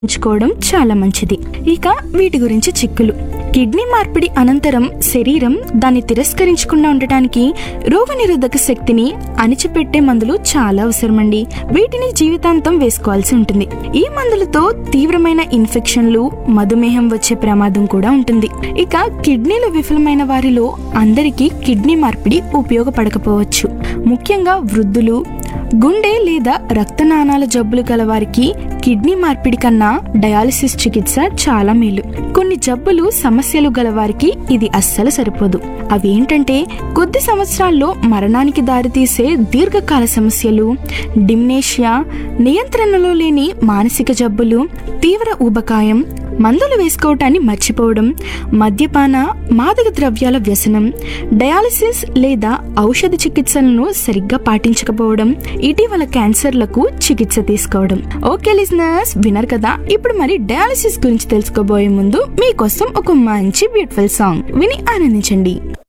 ఉంచుకోవడం చాలా మంచిది ఇక వీటి గురించి చిక్కులు కిడ్నీ మార్పిడి అనంతరం శరీరం దాన్ని తిరస్కరించకుండా ఉండటానికి రోగనిరోధక శక్తిని అణిచిపెట్టే మందులు చాలా అవసరమండి వీటిని జీవితాంతం వేసుకోవాల్సి ఉంటుంది ఈ మందులతో తీవ్రమైన ఇన్ఫెక్షన్లు మధుమేహం వచ్చే ప్రమాదం కూడా ఉంటుంది ఇక కిడ్నీలు విఫలమైన వారిలో అందరికీ కిడ్నీ మార్పిడి ఉపయోగపడకపోవచ్చు ముఖ్యంగా వృద్ధులు గుండె లేదా రక్తనాళాల జబ్బులు గల వారికి కిడ్నీ మార్పిడి కన్నా డయాలసిస్ చికిత్స చాలా మేలు కొన్ని జబ్బులు సమస్యలు గల వారికి ఇది అస్సలు సరిపోదు అవేంటంటే కొద్ది సంవత్సరాల్లో మరణానికి దారితీసే దీర్ఘకాల సమస్యలు డిమ్నేషియా నియంత్రణలో లేని మానసిక జబ్బులు తీవ్ర ఊబకాయం మందులు వేసుకోవటాన్ని మర్చిపోవడం మద్యపాన మాదక ద్రవ్యాల వ్యసనం డయాలసిస్ లేదా ఔషధ చికిత్సలను సరిగ్గా పాటించకపోవడం ఇటీవల క్యాన్సర్లకు చికిత్స తీసుకోవడం ఓకే లిజనర్స్ వినర్ కదా ఇప్పుడు మరి డయాలసిస్ గురించి తెలుసుకోబోయే ముందు మీకోసం ఒక మంచి బ్యూటిఫుల్ సాంగ్ విని ఆనందించండి